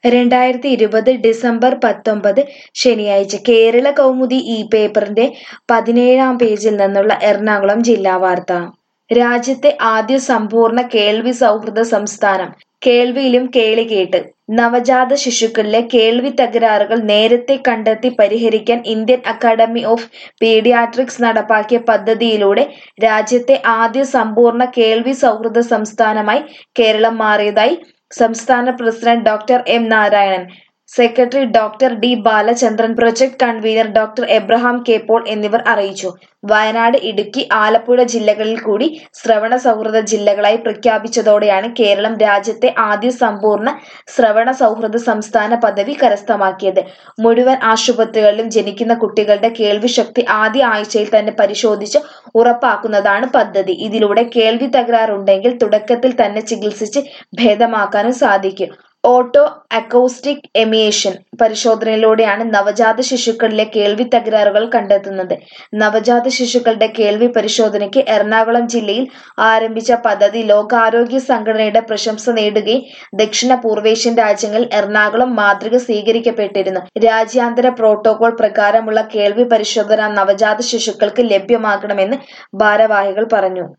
രണ്ടായിരത്തി ഇരുപത് ഡിസംബർ പത്തൊമ്പത് ശനിയാഴ്ച കേരള കൗമുദി ഈ പേപ്പറിന്റെ പതിനേഴാം പേജിൽ നിന്നുള്ള എറണാകുളം ജില്ലാ വാർത്ത രാജ്യത്തെ ആദ്യ സമ്പൂർണ്ണ കേൾവി സൗഹൃദ സംസ്ഥാനം കേൾവിയിലും കേളികേട്ട് നവജാത ശിശുക്കളിലെ കേൾവി തകരാറുകൾ നേരത്തെ കണ്ടെത്തി പരിഹരിക്കാൻ ഇന്ത്യൻ അക്കാദമി ഓഫ് പീഡിയാട്രിക്സ് നടപ്പാക്കിയ പദ്ധതിയിലൂടെ രാജ്യത്തെ ആദ്യ സമ്പൂർണ്ണ കേൾവി സൗഹൃദ സംസ്ഥാനമായി കേരളം മാറിയതായി സംസ്ഥാന president doctor M Narayanan secretary doctor D Balachandran project convener doctor Abraham K Paul എന്നിവർ അറിയിച്ചു വയനാട് ഇടുക്കി ആലപ്പുഴ ജില്ലകളിൽ കൂടി ശ്രവണ സൗഹൃദ ജില്ലകളായി പ്രഖ്യാപിച്ചതോടെയാണ് കേരളം രാജ്യത്തെ ആദ്യ സമ്പൂർണ്ണ ശ്രവണ സൗഹൃദ സംസ്ഥാന പദവി കരസ്ഥമാക്കിയത് മുഴുവൻ ആശുപത്രികളിലും ജനിക്കുന്ന കുട്ടികളുടെ കേൾവിശക്തി ആദ്യ ആഴ്ചയിൽ തന്നെ പരിശോധിച്ച് ഉറപ്പാക്കുന്നതാണ് പദ്ധതി ഇതിലൂടെ കേൾവി തകരാറുണ്ടെങ്കിൽ തുടക്കത്തിൽ തന്നെ ചികിത്സിച്ച് ഭേദമാക്കാനും സാധിക്കും ഓട്ടോ അക്കൗസ്റ്റിക് എമിയേഷൻ പരിശോധനയിലൂടെയാണ് നവജാത ശിശുക്കളിലെ കേൾവി തകരാറുകൾ കണ്ടെത്തുന്നത് നവജാത ശിശുക്കളുടെ കേൾവി പരിശോധനയ്ക്ക് എറണാകുളം ജില്ലയിൽ ആരംഭിച്ച പദ്ധതി ലോകാരോഗ്യ സംഘടനയുടെ പ്രശംസ നേടുകയും ദക്ഷിണ പൂർവേഷ്യൻ രാജ്യങ്ങളിൽ എറണാകുളം മാതൃക സ്വീകരിക്കപ്പെട്ടിരുന്നു രാജ്യാന്തര പ്രോട്ടോകോൾ പ്രകാരമുള്ള കേൾവി പരിശോധന നവജാത ശിശുക്കൾക്ക് ലഭ്യമാക്കണമെന്ന് ഭാരവാഹികൾ പറഞ്ഞു